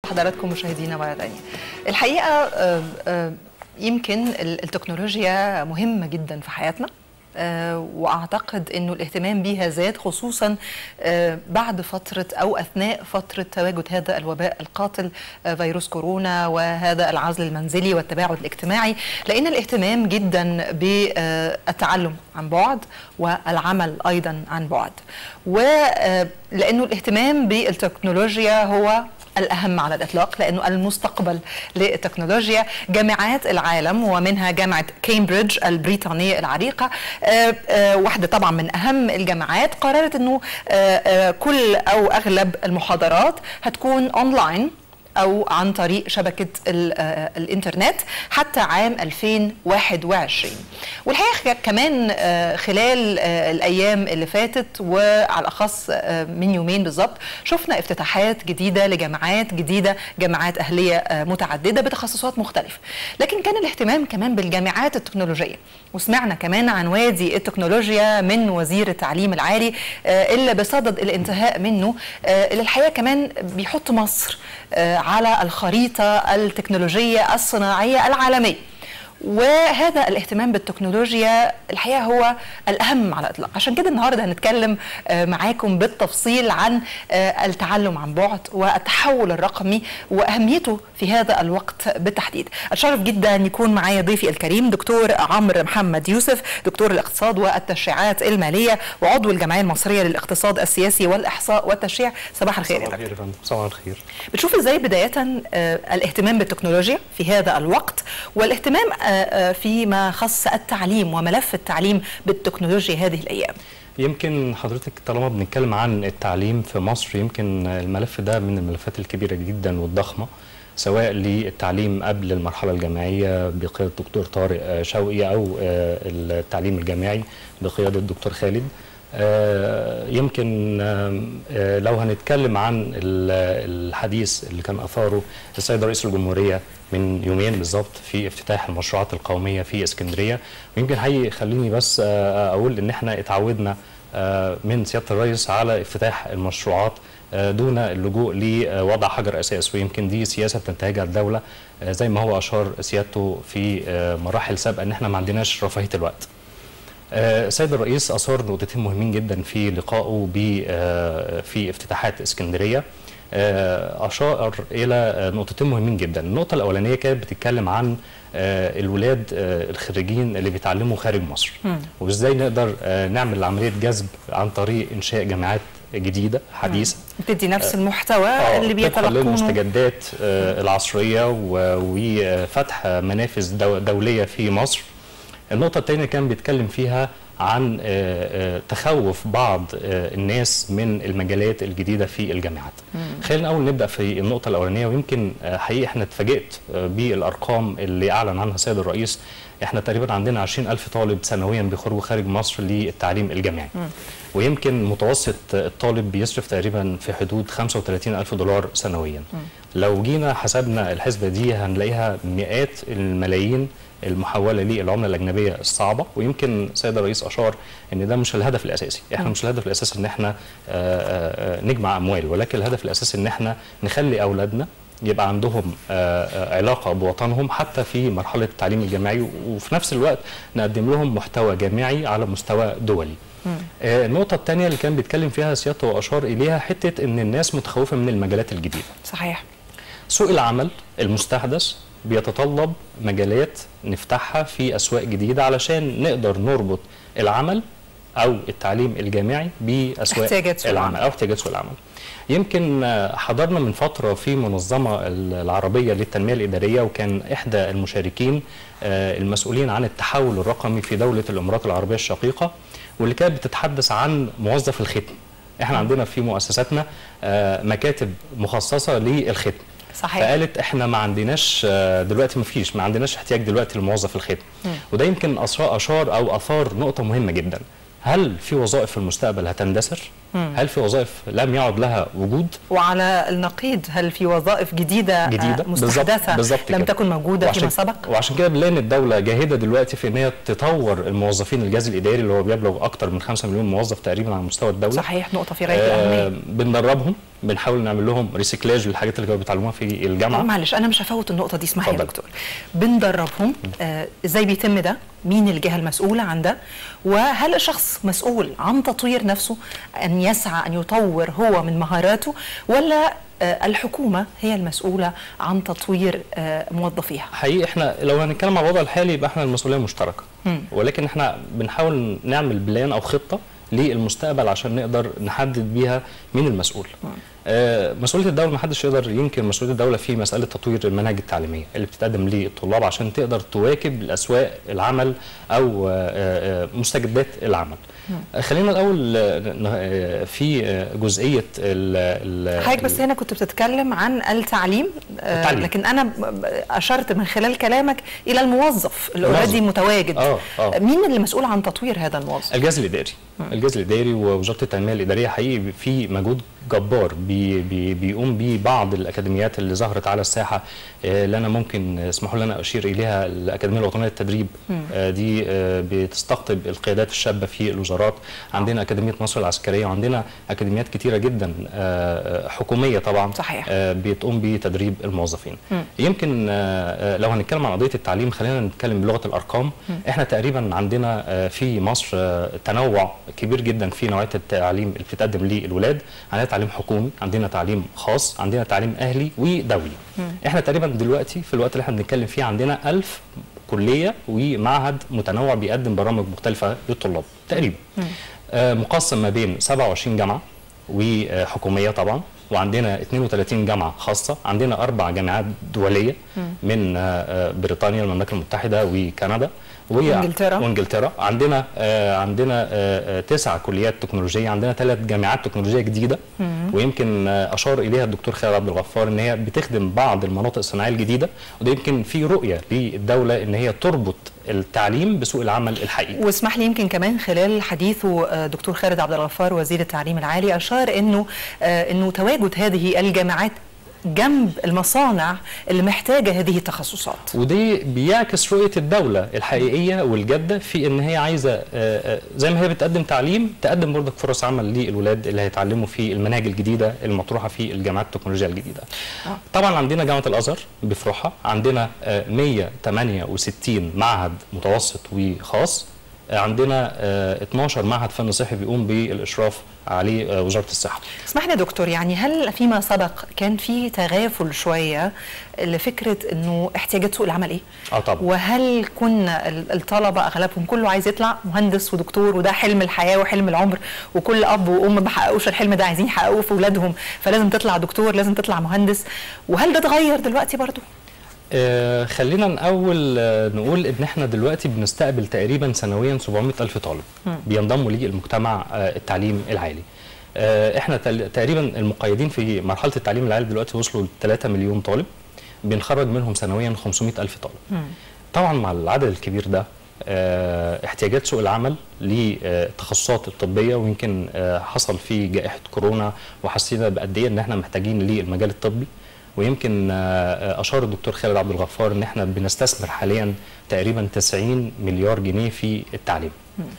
حضراتكم مشاهدينا مرة تانية الحقيقة آه، آه، يمكن ال- التكنولوجيا مهمة جدا في حياتنا آه، واعتقد انه الاهتمام بها زاد خصوصا آه، بعد فتره او اثناء فتره تواجد هذا الوباء القاتل آه، فيروس كورونا وهذا العزل المنزلي والتباعد الاجتماعي لان الاهتمام جدا بالتعلم عن بعد والعمل ايضا عن بعد ولانه الاهتمام بالتكنولوجيا هو الأهم على الإطلاق لأنه المستقبل للتكنولوجيا جامعات العالم ومنها جامعة كامبريدج البريطانية العريقة آه، آه، واحدة طبعا من أهم الجامعات قررت أنه آه، آه، كل أو أغلب المحاضرات هتكون أونلاين أو عن طريق شبكة ال- آه، الإنترنت حتى عام 2021 والحقيقة كمان آه، خلال آه، الأيام اللي فاتت وعلى الأخص آه، من يومين بالظبط شفنا افتتاحات جديدة لجامعات جديدة جامعات أهلية آه، متعددة بتخصصات مختلفة لكن كان الاهتمام كمان بالجامعات التكنولوجية وسمعنا كمان عن وادي التكنولوجيا من وزير التعليم العالي آه، اللي بصدد الانتهاء منه آه، اللي الحقيقة كمان بيحط مصر آه، على الخريطة التكنولوجية الصناعية العالمية وهذا الاهتمام بالتكنولوجيا الحقيقه هو الاهم على الاطلاق عشان كده النهارده هنتكلم آه، معاكم بالتفصيل عن آه، التعلم عن بعد والتحول الرقمي واهميته في هذا الوقت بالتحديد اتشرف جدا ان يكون معايا ضيفي الكريم دكتور عمرو محمد يوسف دكتور الاقتصاد والتشريعات الماليه وعضو الجمعيه المصريه للاقتصاد السياسي والاحصاء والتشريع صباح الخير يا صباح دكتور الخير يا فندم صباح الخير بتشوف ازاي بداية آه، الاهتمام بالتكنولوجيا في هذا الوقت والاهتمام آه، آه، فيما خص التعليم وملف التعليم بالتكنولوجيا هذه الأيام يمكن حضرتك طالما بنتكلم عن التعليم في مصر يمكن الملف ده من الملفات الكبيرة جدا والضخمة سواء للتعليم قبل المرحلة الجامعية بقيادة الدكتور طارق شوقي أو آه، التعليم الجامعي بقيادة الدكتور خالد آه، يمكن آم، آه، لو هنتكلم عن ال- الحديث اللي كان أثاره السيد رئيس الجمهورية من يومين بالظبط في افتتاح المشروعات القومية في اسكندرية ويمكن حقيقي خليني بس آه، أقول إن إحنا اتعودنا آه، من سيادة الرئيس على افتتاح المشروعات آه، دون اللجوء لوضع حجر أساس ويمكن دي سياسة بتنتهجها الدولة آه، زي ما هو أشار سيادته في آه، مراحل سابقة إن إحنا ما عندناش رفاهية الوقت آه، السيد الرئيس أثار نقطتين مهمين جدا في لقائه ب- آه، في افتتاحات اسكندرية آه، أشار إلى آه، نقطتين مهمين جدا النقطة الأولانية كانت بتتكلم عن آه، الولاد آه، الخريجين اللي بيتعلموا خارج مصر وإزاي نقدر آه، نعمل عملية جذب عن طريق إنشاء جامعات جديدة حديثة بتدي نفس المحتوى اللي طبقاً بيتلقونه للمستجدات آه، العصرية و- وفتح منافذ دو- دولية في مصر النقطة الثانية كان بيتكلم فيها عن آه، آه، تخوف بعض آه، الناس من المجالات الجديدة في الجامعات خلينا أول نبدأ في النقطة الأولانية ويمكن آه، حقيقي احنا اتفاجئت آه، بالأرقام اللي أعلن عنها السيد الرئيس احنا تقريبا عندنا 20 ألف طالب سنويا بيخرجوا خارج مصر للتعليم الجامعي ويمكن متوسط الطالب بيصرف تقريبا في حدود 35 ألف دولار سنويا لو جينا حسبنا الحسبة دي هنلاقيها مئات الملايين المحولة للعملة الأجنبية الصعبة ويمكن السيد الرئيس أشار أن ده مش الهدف الأساسي احنا مش الهدف الأساسي أن احنا آه، آه، آه، نجمع أموال ولكن الهدف الأساسي أن احنا نخلي أولادنا يبقى عندهم آه، آه، علاقة بوطنهم حتى في مرحلة التعليم الجامعي وفي نفس الوقت نقدم لهم محتوى جامعي على مستوى دولي آه، النقطة الثانية اللي كان بيتكلم فيها سيادته وأشار إليها حتة أن الناس متخوفة من المجالات الجديدة صحيح سوق العمل المستحدث بيتطلب مجالات نفتحها في أسواق جديدة علشان نقدر نربط العمل أو التعليم الجامعي بأسواق احتياجات سوق العمل العمل. أو احتياجات سوق العمل يمكن آه، حضرنا من فترة في منظمة العربية للتنمية الإدارية وكان إحدى المشاركين آه، المسؤولين عن التحول الرقمي في دولة الإمارات العربية الشقيقة واللي كانت بتتحدث عن موظف الختم احنا عندنا في مؤسساتنا آه، مكاتب مخصصة للختم صحيح فقالت احنا ما عندناش آه، دلوقتي ما فيش ما عندناش احتياج دلوقتي لموظف الختم وده يمكن أصرا- اشار او اثار نقطه مهمه جدا هل في وظائف في المستقبل هتندثر هل في وظائف لم يعد لها وجود وعلى النقيض هل في وظائف جديده, جديدة مستحدثه بالظبط لم كده. تكن موجوده وعشان فيما سبق وعشان كده بنلاقي ان الدوله جاهده دلوقتي في ان هي تطور الموظفين الجهاز الاداري اللي هو بيبلغ اكتر من 5 مليون موظف تقريبا على مستوى الدوله صحيح نقطه في غايه آه الاهميه بندربهم بنحاول نعمل لهم ريسيكلاج للحاجات اللي كانوا بيتعلموها في الجامعه معلش انا مش هفوت النقطه دي اسمح لي يا اتفضل. دكتور بندربهم آه، ازاي بيتم ده مين الجهه المسؤوله عن ده وهل الشخص مسؤول عن تطوير نفسه ان يسعى ان يطور هو من مهاراته ولا آه، الحكومه هي المسؤوله عن تطوير آه، موظفيها حقيقي احنا لو هنتكلم على الوضع الحالي يبقى احنا المسؤوليه مشتركه مم. ولكن احنا بنحاول نعمل بلان او خطه للمستقبل عشان نقدر نحدد بيها مين المسؤول آه مسؤوليه الدوله ما حدش يقدر ينكر مسؤوليه الدوله في مساله تطوير المناهج التعليميه اللي بتتقدم للطلاب عشان تقدر تواكب الاسواق العمل او آه آه مستجدات العمل آه خلينا الاول آه، ن- آه، في آه، جزئيه ال- ال- حضرتك بس هنا كنت بتتكلم عن التعليم, آه، التعليم. لكن انا ب- ب- اشرت من خلال كلامك الى الموظف اللي الموظف. اوريدي متواجد آه، آه. مين اللي مسؤول عن تطوير هذا الموظف الجهاز الاداري الجهاز الاداري ووزاره التنميه الاداريه حقيقي في مجهود جبار بي بي بيقوم بيه بعض الاكاديميات اللي ظهرت على الساحه آه، اللي انا ممكن اسمحوا لي انا اشير اليها الاكاديميه الوطنيه للتدريب آه، دي آه، بتستقطب القيادات الشابه في الوزارات عندنا اكاديميه مصر العسكريه وعندنا اكاديميات كتيره جدا آه، آه، حكوميه طبعا صحيح. آه، بتقوم بتدريب الموظفين مم. يمكن آه، آه، لو هنتكلم عن قضيه التعليم خلينا نتكلم بلغه الارقام احنا تقريبا عندنا آه، في مصر آه، تنوع كبير جدا في نوعيه التعليم اللي بتتقدم للولاد عندنا تعليم حكومي عندنا تعليم خاص عندنا تعليم اهلي ودولي احنا تقريبا دلوقتي في الوقت اللي احنا بنتكلم فيه عندنا ألف كليه ومعهد متنوع بيقدم برامج مختلفه للطلاب تقريبا آه، مقسم ما بين 27 جامعه وحكوميه طبعا وعندنا 32 جامعه خاصه عندنا اربع جامعات دوليه من آه، آه، بريطانيا المملكه المتحده وكندا و- وإنجلترا. وانجلترا عندنا آه، عندنا آه، آه، تسع كليات تكنولوجيه عندنا ثلاث جامعات تكنولوجيه جديده ويمكن آه، اشار اليها الدكتور خالد عبد الغفار ان هي بتخدم بعض المناطق الصناعيه الجديده وده يمكن في رؤيه للدوله ان هي تربط التعليم بسوق العمل الحقيقي واسمح لي يمكن كمان خلال حديثه آه، دكتور خالد عبد الغفار وزير التعليم العالي اشار انه آه، انه تواجد هذه الجامعات جنب المصانع اللي محتاجه هذه التخصصات ودي بيعكس رؤيه الدوله الحقيقيه والجاده في ان هي عايزه آه، آه، زي ما هي بتقدم تعليم تقدم برضك فرص عمل للولاد اللي هيتعلموا في المناهج الجديده المطروحه في الجامعات التكنولوجيه الجديده. آه. طبعا عندنا جامعه الازهر بفروعها عندنا آه، 168 معهد متوسط وخاص آه، عندنا آه، 12 معهد فن صحي بيقوم بالاشراف عليه آه، وزاره الصحه. اسمح لي يا دكتور يعني هل فيما سبق كان في تغافل شويه لفكره انه احتياجات سوق العمل ايه؟ اه طبعا وهل كنا ال- الطلبه اغلبهم كله عايز يطلع مهندس ودكتور وده حلم الحياه وحلم العمر وكل اب وام ما حققوش الحلم ده عايزين يحققوه في اولادهم فلازم تطلع دكتور لازم تطلع مهندس وهل ده اتغير دلوقتي برضو؟ آه خلينا الاول آه نقول ان احنا دلوقتي بنستقبل تقريبا سنويا 700 الف طالب بينضموا للمجتمع آه التعليم العالي آه احنا تل- تقريبا المقيدين في مرحله التعليم العالي دلوقتي وصلوا ل 3 مليون طالب بنخرج منهم سنويا 500 الف طالب طبعا مع العدد الكبير ده آه، احتياجات سوق العمل للتخصصات الطبيه ويمكن آه، حصل في جائحه كورونا وحسينا بقد ايه ان احنا محتاجين للمجال الطبي ويمكن آه، آه، اشار الدكتور خالد عبد الغفار ان احنا بنستثمر حاليا تقريبا 90 مليار جنيه في التعليم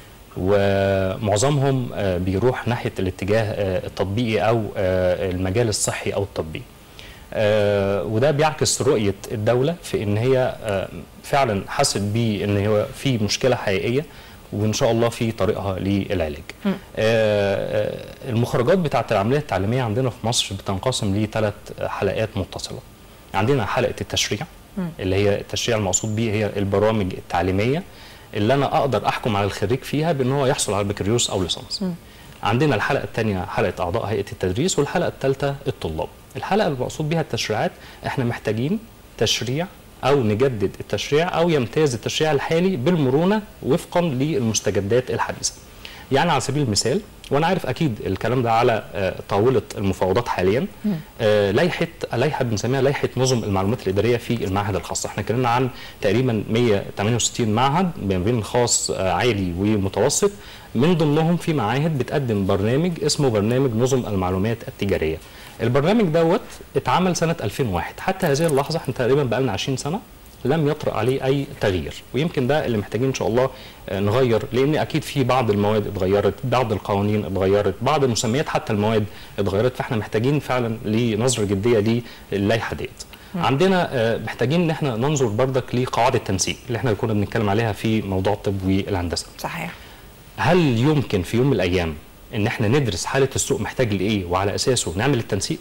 ومعظمهم آه، بيروح ناحيه الاتجاه آه، التطبيقي او آه، المجال الصحي او الطبي آه، وده بيعكس رؤيه الدوله في ان هي آه، فعلا حست بيه ان هو في مشكله حقيقيه وان شاء الله في طريقها للعلاج. آه، آه، المخرجات بتاعه العمليه التعليميه عندنا في مصر بتنقسم لثلاث حلقات متصله. عندنا حلقه التشريع اللي هي التشريع المقصود بيه هي البرامج التعليميه اللي انا اقدر احكم على الخريج فيها بان هو يحصل على بكالوريوس او ليسانس. عندنا الحلقه الثانيه حلقه اعضاء هيئه التدريس والحلقه الثالثه الطلاب. الحلقه اللي مقصود بها التشريعات احنا محتاجين تشريع او نجدد التشريع او يمتاز التشريع الحالي بالمرونه وفقا للمستجدات الحديثه. يعني على سبيل المثال وانا عارف اكيد الكلام ده على آه، طاوله المفاوضات حاليا آه، لائحه لائحه بنسميها لائحه نظم المعلومات الاداريه في المعهد الخاص احنا اتكلمنا عن تقريبا 168 معهد ما بين خاص آه، عالي ومتوسط من ضمنهم في معاهد بتقدم برنامج اسمه برنامج نظم المعلومات التجاريه البرنامج دوت اتعمل سنه 2001 حتى هذه اللحظه احنا تقريبا بقى لنا 20 سنه لم يطرأ عليه اي تغيير ويمكن ده اللي محتاجين ان شاء الله آه، نغير لان اكيد في بعض المواد اتغيرت بعض القوانين اتغيرت بعض المسميات حتى المواد اتغيرت فاحنا محتاجين فعلا لنظره جديه للائحه ديت عندنا آه، محتاجين ان احنا ننظر بردك لقواعد التنسيق اللي احنا كنا بنتكلم عليها في موضوع الطب والهندسه صحيح هل يمكن في يوم من الايام ان احنا ندرس حاله السوق محتاج لايه وعلى اساسه نعمل التنسيق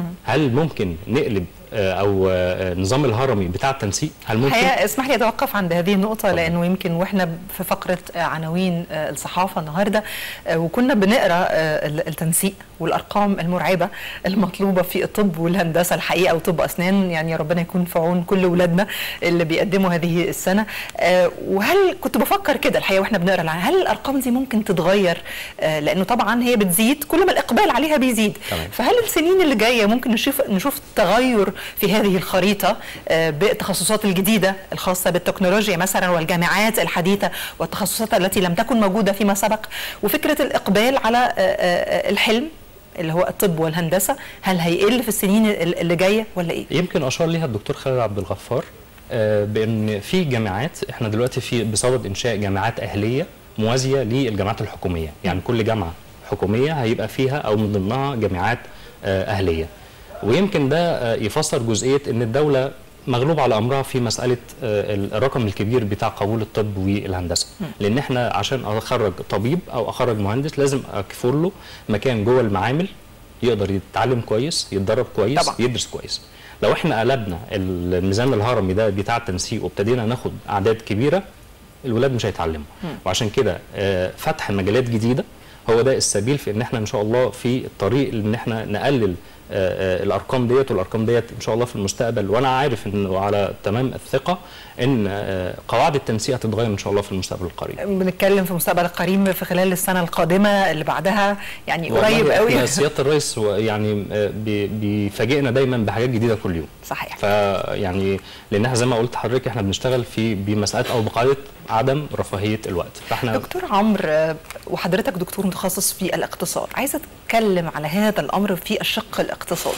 هل ممكن نقلب آه، او آه، نظام الهرمي بتاع التنسيق هل ممكن الحقيقه اسمح لي اتوقف عند هذه النقطه لانه يمكن واحنا في فقره آه، عناوين آه، الصحافه النهارده آه، وكنا بنقرا آه، ال- التنسيق والارقام المرعبه المطلوبه في الطب والهندسه الحقيقه وطب اسنان يعني يا ربنا يكون في عون كل اولادنا اللي بيقدموا هذه السنه آه، وهل كنت بفكر كده الحقيقه واحنا بنقرا العناوين، هل الارقام دي ممكن تتغير آه، لانه طبعا هي بتزيد كل ما الاقبال عليها بيزيد تمام. فهل السنين اللي جايه ممكن نشوف نشوف تغير في هذه الخريطه آه، بالتخصصات الجديده الخاصه بالتكنولوجيا مثلا والجامعات الحديثه والتخصصات التي لم تكن موجوده فيما سبق وفكره الاقبال على آه، آه، الحلم اللي هو الطب والهندسه هل هيقل في السنين ال- اللي جايه ولا ايه؟ يمكن اشار ليها الدكتور خالد عبد الغفار آه، بان في جامعات احنا دلوقتي في بصدد انشاء جامعات اهليه موازيه للجامعات الحكوميه يعني كل جامعه حكوميه هيبقى فيها او من ضمنها جامعات آه، اهليه ويمكن ده آه، يفسر جزئيه ان الدوله مغلوب على امرها في مساله آه، الرقم الكبير بتاع قبول الطب والهندسه لان احنا عشان اخرج طبيب او اخرج مهندس لازم اكفر له مكان جوه المعامل يقدر يتعلم كويس يتدرب كويس طبعا. يدرس كويس لو احنا قلبنا الميزان الهرمي ده بتاع التنسيق وابتدينا ناخد اعداد كبيره الولاد مش هيتعلموا وعشان كده آه، فتح مجالات جديده هو ده السبيل في ان احنا ان شاء الله في الطريق ان احنا نقلل آه، آه، الارقام ديت والارقام ديت ان شاء الله في المستقبل وانا عارف انه على تمام الثقه ان آه، قواعد التنسيق هتتغير ان شاء الله في المستقبل القريب بنتكلم في المستقبل القريب في خلال السنه القادمه اللي بعدها يعني والله قريب إحنا قوي سياده الرئيس هو يعني آه، بي- بيفاجئنا دايما بحاجات جديده كل يوم صحيح فيعني لان احنا زي ما قلت لحضرتك احنا بنشتغل في بمساله او بقاعده عدم رفاهيه الوقت فاحنا دكتور عمرو آه، وحضرتك دكتور متخصص في الاقتصاد عايزه اتكلم على هذا الامر في الشق الاقتصادي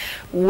و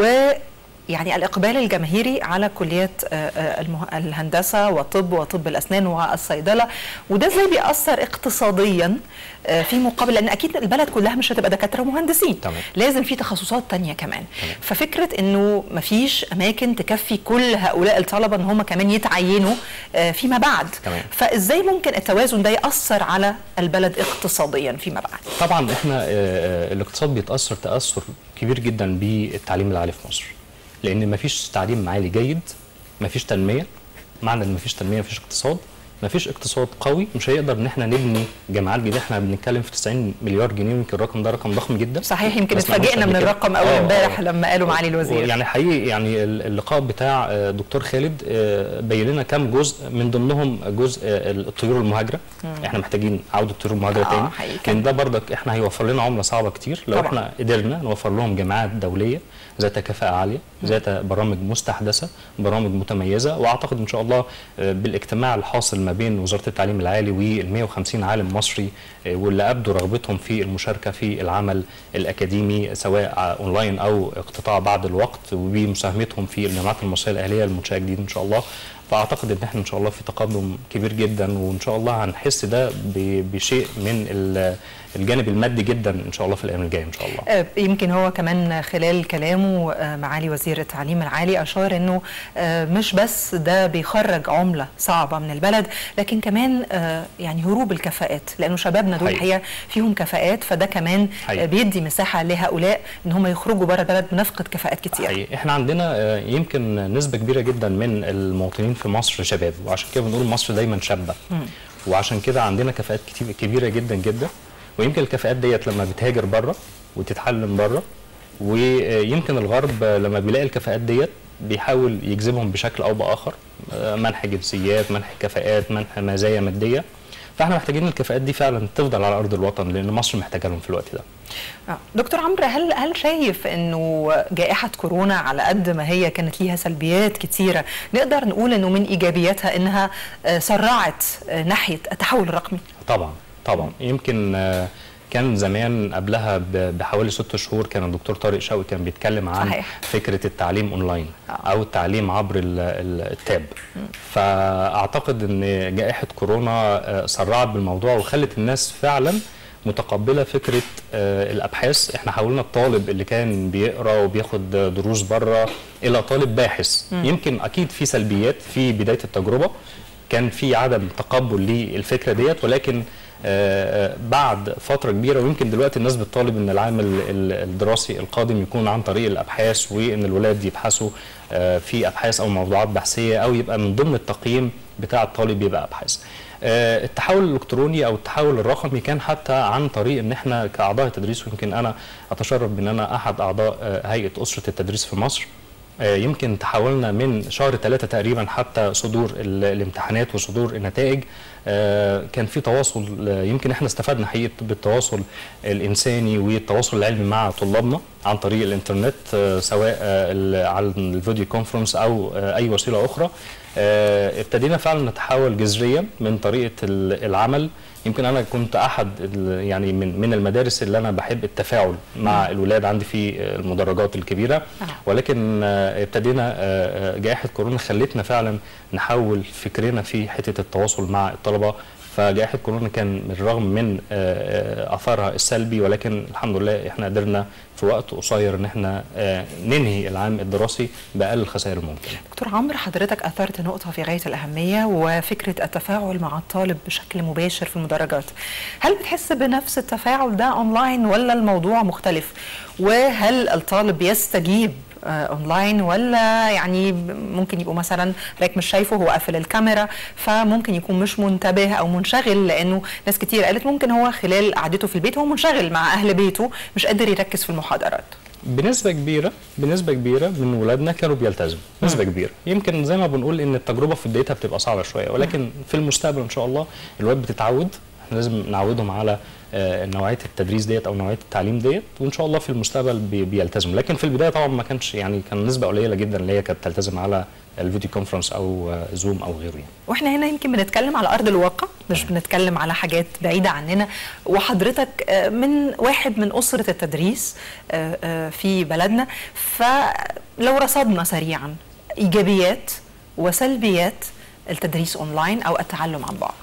يعني الاقبال الجماهيري على كليات آه، آه، المه- الهندسه والطب وطب الاسنان والصيدله وده ازاي بيأثر اقتصاديا آه، في مقابل لان اكيد البلد كلها مش هتبقى دكاتره ومهندسين تمام. لازم في تخصصات تانية كمان تمام. ففكره انه مفيش اماكن تكفي كل هؤلاء الطلبه ان هم كمان يتعينوا آه، فيما بعد تمام. فازاي ممكن التوازن ده ياثر على البلد اقتصاديا فيما بعد طبعا احنا آه، آه، الاقتصاد بيتاثر تاثر كبير جدا بالتعليم العالي في مصر لان مفيش تعليم عالي جيد مفيش تنميه معنى ان مفيش تنميه مفيش اقتصاد مفيش اقتصاد قوي مش هيقدر ان احنا نبني جامعات جديده احنا بنتكلم في 90 مليار جنيه يمكن الرقم ده رقم ضخم جدا صحيح يمكن ما سمعناش اتفاجئنا قبل من كده. الرقم اول آه، امبارح آه. لما قالوا معالي الوزير يعني حقيقي يعني اللقاء بتاع آه، دكتور خالد آه، بين لنا كام جزء من ضمنهم جزء آه، الطيور المهاجره احنا محتاجين عوده الطيور المهاجره آه، تاني حقيقي. لان ده برضك احنا هيوفر لنا عمله صعبه كتير لو طبعا. احنا قدرنا نوفر لهم جامعات دوليه ذات كفاءه عاليه ذات برامج مستحدثه برامج متميزه واعتقد ان شاء الله آه، بالاجتماع الحاصل ما بين وزاره التعليم العالي وال 150 عالم مصري آه، واللي ابدوا رغبتهم في المشاركه في العمل الاكاديمي سواء ع- اونلاين او اقتطاع بعد الوقت وبمساهمتهم في الجامعات المصريه الاهليه المنشاه جديد ان شاء الله فاعتقد ان احنا ان شاء الله في تقدم كبير جدا وان شاء الله هنحس ده ب- بشيء من ال- الجانب المادي جدا ان شاء الله في الايام الجايه ان شاء الله آه، يمكن هو كمان خلال كلامه آه، معالي وزير التعليم العالي اشار انه آه، مش بس ده بيخرج عمله صعبه من البلد لكن كمان آه، يعني هروب الكفاءات لانه شبابنا دول حقيقي. الحقيقه فيهم كفاءات فده كمان حقيقي. آه، بيدي مساحه لهؤلاء ان هم يخرجوا بره البلد بنفقد كفاءات كتير حقيقي احنا عندنا آه، يمكن نسبه كبيره جدا من المواطنين في مصر شباب وعشان كده بنقول مصر دايما شابه وعشان كده عندنا كفاءات كتير كبيره جدا جدا ويمكن الكفاءات ديت لما بتهاجر بره وتتعلم بره ويمكن الغرب لما بيلاقي الكفاءات ديت بيحاول يجذبهم بشكل او باخر آه، منح جنسيات منح كفاءات منح مزايا ماديه فاحنا محتاجين الكفاءات دي فعلا تفضل على ارض الوطن لان مصر محتاجه لهم في الوقت ده آه. دكتور عمرو هل هل شايف انه جائحه كورونا على قد ما هي كانت ليها سلبيات كتيره نقدر نقول انه من ايجابياتها انها آه، سرعت آه، ناحيه التحول الرقمي طبعا طبعا يمكن آه، كان زمان قبلها ب- بحوالي ست شهور كان الدكتور طارق شوقي كان بيتكلم عن صحيح. فكره التعليم اونلاين آه. او التعليم عبر ال- ال- التاب فاعتقد ان جائحه كورونا آه، سرعت بالموضوع وخلت الناس فعلا متقبله فكره آه، الابحاث احنا حولنا الطالب اللي كان بيقرا وبياخد دروس بره الى طالب باحث يمكن اكيد في سلبيات في بدايه التجربه كان في عدم تقبل للفكره ديت ولكن آه، آه، بعد فتره كبيره ويمكن دلوقتي الناس بتطالب ان العام ال- ال- الدراسي القادم يكون عن طريق الابحاث وان الولاد يبحثوا آه، في ابحاث او موضوعات بحثيه او يبقى من ضمن التقييم بتاع الطالب يبقى ابحاث. آه، التحول الالكتروني او التحول الرقمي كان حتى عن طريق ان احنا كاعضاء تدريس ويمكن انا اتشرف بان انا احد اعضاء آه، هيئه اسره التدريس في مصر. آه، يمكن تحولنا من شهر ثلاثة تقريبا حتى صدور ال- الامتحانات وصدور النتائج آه، كان في تواصل آه، يمكن احنا استفدنا حقيقة بالتواصل الإنساني والتواصل العلمي مع طلابنا عن طريق الإنترنت آه، سواء آه، ال- على الفيديو كونفرنس أو آه، أي وسيلة أخرى آه، ابتدينا فعلا نتحول جذريا من طريقة ال- العمل يمكن انا كنت احد ال- يعني من من المدارس اللي انا بحب التفاعل مع الولاد عندي في المدرجات الكبيره ولكن آه، ابتدينا آه، آه، جائحه كورونا خلتنا فعلا نحول فكرنا في حته التواصل مع الطلبه فجائحه كورونا كان بالرغم من آه، آه، اثرها السلبي ولكن الحمد لله احنا قدرنا في وقت قصير ان احنا آه، ننهي العام الدراسي باقل الخسائر الممكنه دكتور عمرو حضرتك اثرت نقطه في غايه الاهميه وفكره التفاعل مع الطالب بشكل مباشر في المدرجات هل بتحس بنفس التفاعل ده اونلاين ولا الموضوع مختلف وهل الطالب يستجيب آه، اونلاين ولا يعني ممكن يبقوا مثلا حضرتك مش شايفه هو قافل الكاميرا فممكن يكون مش منتبه او منشغل لانه ناس كتير قالت ممكن هو خلال قعدته في البيت هو منشغل مع اهل بيته مش قادر يركز في المحاضرات بنسبة كبيرة بنسبة كبيرة من ولادنا كانوا بيلتزموا نسبة كبيرة يمكن زي ما بنقول ان التجربة في بدايتها بتبقى صعبة شوية ولكن في المستقبل ان شاء الله الولاد بتتعود احنا لازم نعودهم على آه، نوعية التدريس ديت او نوعية التعليم ديت وان شاء الله في المستقبل بي- بيلتزموا لكن في البداية طبعا ما كانش يعني كان نسبة قليلة جدا اللي هي كانت تلتزم على الفيديو كونفرنس او آه، زوم او غيره يعني. واحنا هنا يمكن بنتكلم على ارض الواقع مش بنتكلم على حاجات بعيده عننا وحضرتك آه، من واحد من اسره التدريس آه، آه، في بلدنا فلو رصدنا سريعا ايجابيات وسلبيات التدريس اونلاين او التعلم عن بعد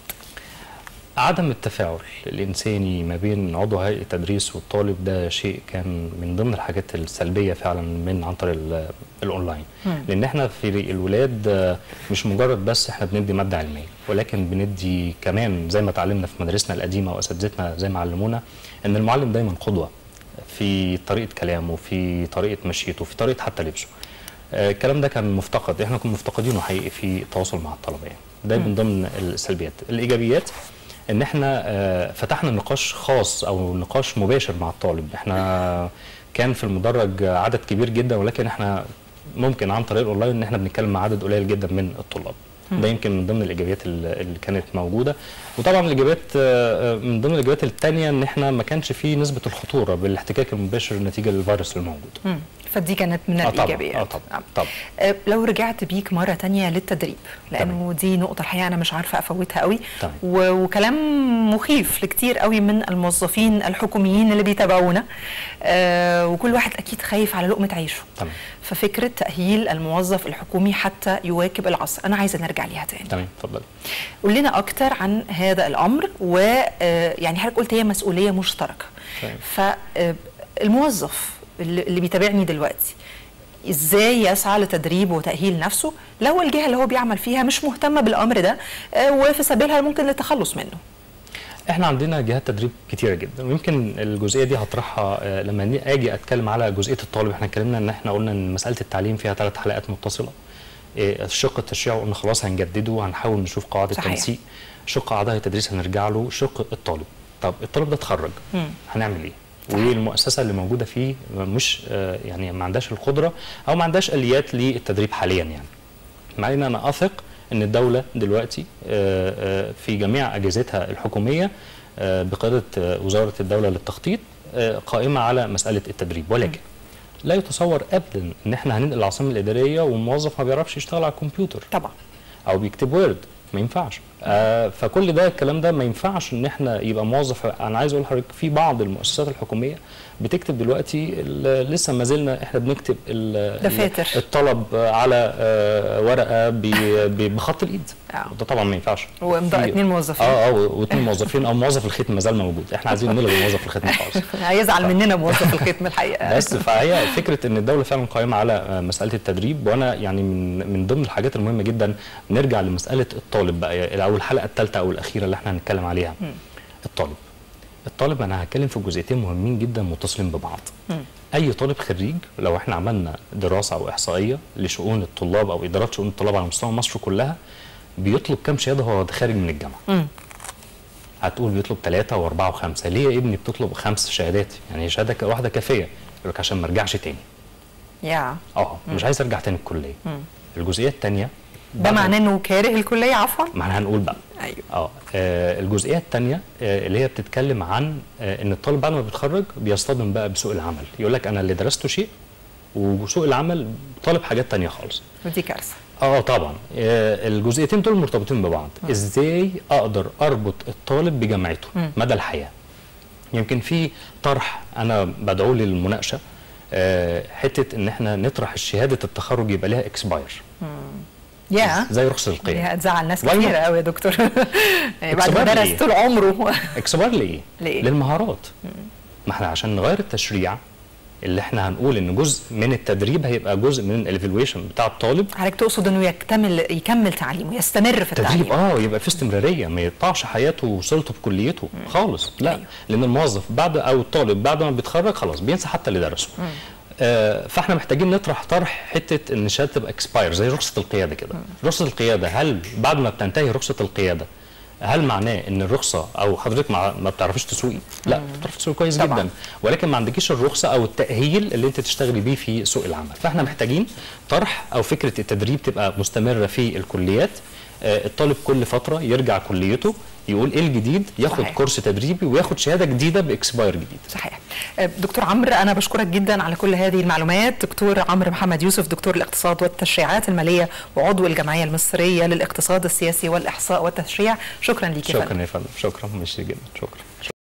عدم التفاعل الإنساني ما بين عضو هيئة التدريس والطالب ده شيء كان من ضمن الحاجات السلبية فعلا من عن طريق ال- الأونلاين مم. لأن احنا في الولاد آه، مش مجرد بس احنا بندي مادة علمية ولكن بندي كمان زي ما اتعلمنا في مدارسنا القديمة وأساتذتنا زي ما علمونا إن المعلم دايما قدوة في طريقة كلامه في طريقة مشيته في طريقة حتى لبسه آه، الكلام ده كان مفتقد احنا كنا مفتقدينه حقيقي في التواصل مع الطلبه يعني ده من ضمن السلبيات الايجابيات ان احنا آه، فتحنا نقاش خاص او نقاش مباشر مع الطالب احنا كان في المدرج عدد كبير جدا ولكن احنا ممكن عن طريق الاونلاين ان احنا بنتكلم مع عدد قليل جدا من الطلاب ده يمكن من ضمن الايجابيات اللي اللي كانت موجوده وطبعا الايجابيات آه، آه، من ضمن الايجابيات الثانيه ان احنا ما كانش فيه نسبه الخطوره بالاحتكاك المباشر نتيجه للفيروس الموجود مم. فدي كانت من آه طبعا الايجابيات اه طبعا طبعا آه، لو رجعت بيك مرة تانية للتدريب لأنه دي نقطة الحقيقة أنا مش عارفة أفوتها قوي تمام. و- وكلام مخيف لكتير قوي من الموظفين الحكوميين اللي بيتابعونا آه، وكل واحد أكيد خايف على لقمة عيشه تمام ففكرة تأهيل الموظف الحكومي حتى يواكب العصر أنا عايزة نرجع ليها تاني تمام اتفضل قول لنا أكتر عن هذا الأمر ويعني حضرتك قلت هي مسؤولية مشتركة تمام. فالموظف اللي اللي بيتابعني دلوقتي ازاي يسعى لتدريب وتأهيل نفسه لو الجهة اللي هو بيعمل فيها مش مهتمة بالأمر ده آه، وفي سبيلها ممكن للتخلص منه احنا عندنا جهات تدريب كتيره جدا ويمكن الجزئيه دي هطرحها آه، لما ني- اجي اتكلم على جزئيه الطالب احنا اتكلمنا ان احنا قلنا ان مساله التعليم فيها ثلاث حلقات متصله آه، الشق التشريعي قلنا خلاص هنجدده وهنحاول نشوف قواعد صحيح. التنسيق شق اعضاء التدريس هنرجع له شق الطالب طب الطالب ده اتخرج مم. هنعمل ايه والمؤسسه اللي موجوده فيه مش آه، يعني ما عندهاش القدره او ما عندهاش اليات للتدريب حاليا يعني مع ان انا اثق ان الدوله دلوقتي آه، آه، في جميع اجهزتها الحكوميه آه، بقياده آه، وزاره الدوله للتخطيط آه، قائمه على مساله التدريب ولكن لا يتصور ابدا ان احنا هننقل العاصمه الاداريه والموظف ما بيعرفش يشتغل على الكمبيوتر طبعا او بيكتب وورد ما ينفعش آه فكل ده الكلام ده ما ينفعش ان احنا يبقى موظف انا عايز اقول لحضرتك في بعض المؤسسات الحكوميه بتكتب دلوقتي ال- لسه ما زلنا احنا بنكتب ال- دفاتر. الطلب على آه ورقه ب- ب- بخط الايد آه. وده طبعا ما ينفعش وامضاء في- اتنين موظفين. اه اه واثنين موظفين او موظف الختم ما زال موجود احنا عايزين نلغي موظف الختم خالص هيزعل مننا موظف الختم الحقيقه بس فهي فكره ان الدوله فعلا قائمه على آه، مساله التدريب وانا يعني من من ضمن الحاجات المهمه جدا نرجع لمساله الطالب بقى او الحلقه الثالثه او الاخيره اللي احنا هنتكلم عليها الطالب الطالب انا هتكلم في جزئيتين مهمين جدا متصلين ببعض اي طالب خريج لو احنا عملنا دراسه او احصائيه لشؤون الطلاب او ادارات شؤون الطلاب على مستوى مصر كلها بيطلب كام شهاده وهو خارج من الجامعه مم. هتقول بيطلب ثلاثة وأربعة وخمسة، ليه يا ابني بتطلب خمس شهادات؟ يعني شهادة ك- واحدة كافية، يقول لك عشان ما ارجعش تاني. يا اه مش عايز ارجع تاني الكلية. الجزئية الثانية ده معناه انه كاره الكليه عفوا ما احنا هنقول بقى. ايوه اه آه، الجزئية الثانية آه اللي هي بتتكلم عن آه ان الطالب بعد ما بيتخرج بيصطدم بقى بسوق العمل، يقول لك انا اللي درسته شيء وسوق العمل طالب حاجات تانية خالص. ودي كارثه اه طبعا آه، الجزئيتين دول مرتبطين ببعض ازاي اقدر اربط الطالب بجامعته مدى الحياه يمكن في طرح انا بدعو للمناقشه آه، حته ان احنا نطرح شهاده التخرج يبقى لها اكسباير يا زي رخصه دي القيم هتزعل ناس Why not؟ كتير قوي يا دكتور يعني بعد ما اكسباير درس ليه؟ طول عمره اكسباير لايه؟ لإيه؟ للمهارات ما احنا عشان نغير التشريع اللي احنا هنقول ان جزء من التدريب هيبقى جزء من الايفالويشن بتاع الطالب حضرتك تقصد انه يكتمل يكمل تعليمه يستمر في تدريب التعليم اه يبقى في استمراريه ما يقطعش حياته وصلته بكليته خالص لا أيوه. لان الموظف بعد او الطالب بعد ما بيتخرج خلاص بينسى حتى اللي درسه آه فاحنا محتاجين نطرح طرح حته ان الشهاده تبقى اكسباير زي رخصه القياده كده رخصه القياده هل بعد ما بتنتهي رخصه القياده هل معناه ان الرخصه او حضرتك ما, ما بتعرفيش تسوقي؟ لا بتعرفي تسوقي كويس طبعاً. جدا ولكن ما عندكيش الرخصه او التاهيل اللي انت تشتغلي بيه في سوق العمل فاحنا محتاجين طرح او فكره التدريب تبقى مستمره في الكليات آه، الطالب كل فتره يرجع كليته يقول ايه الجديد ياخد صحيح. كورس تدريبي وياخد شهاده جديده باكسباير جديد صحيح آه، دكتور عمرو انا بشكرك جدا على كل هذه المعلومات دكتور عمرو محمد يوسف دكتور الاقتصاد والتشريعات الماليه وعضو الجمعيه المصريه للاقتصاد السياسي والاحصاء والتشريع شكرا ليك يا فندم شكرا يا فندم شكرا ميرسي جدا شكرا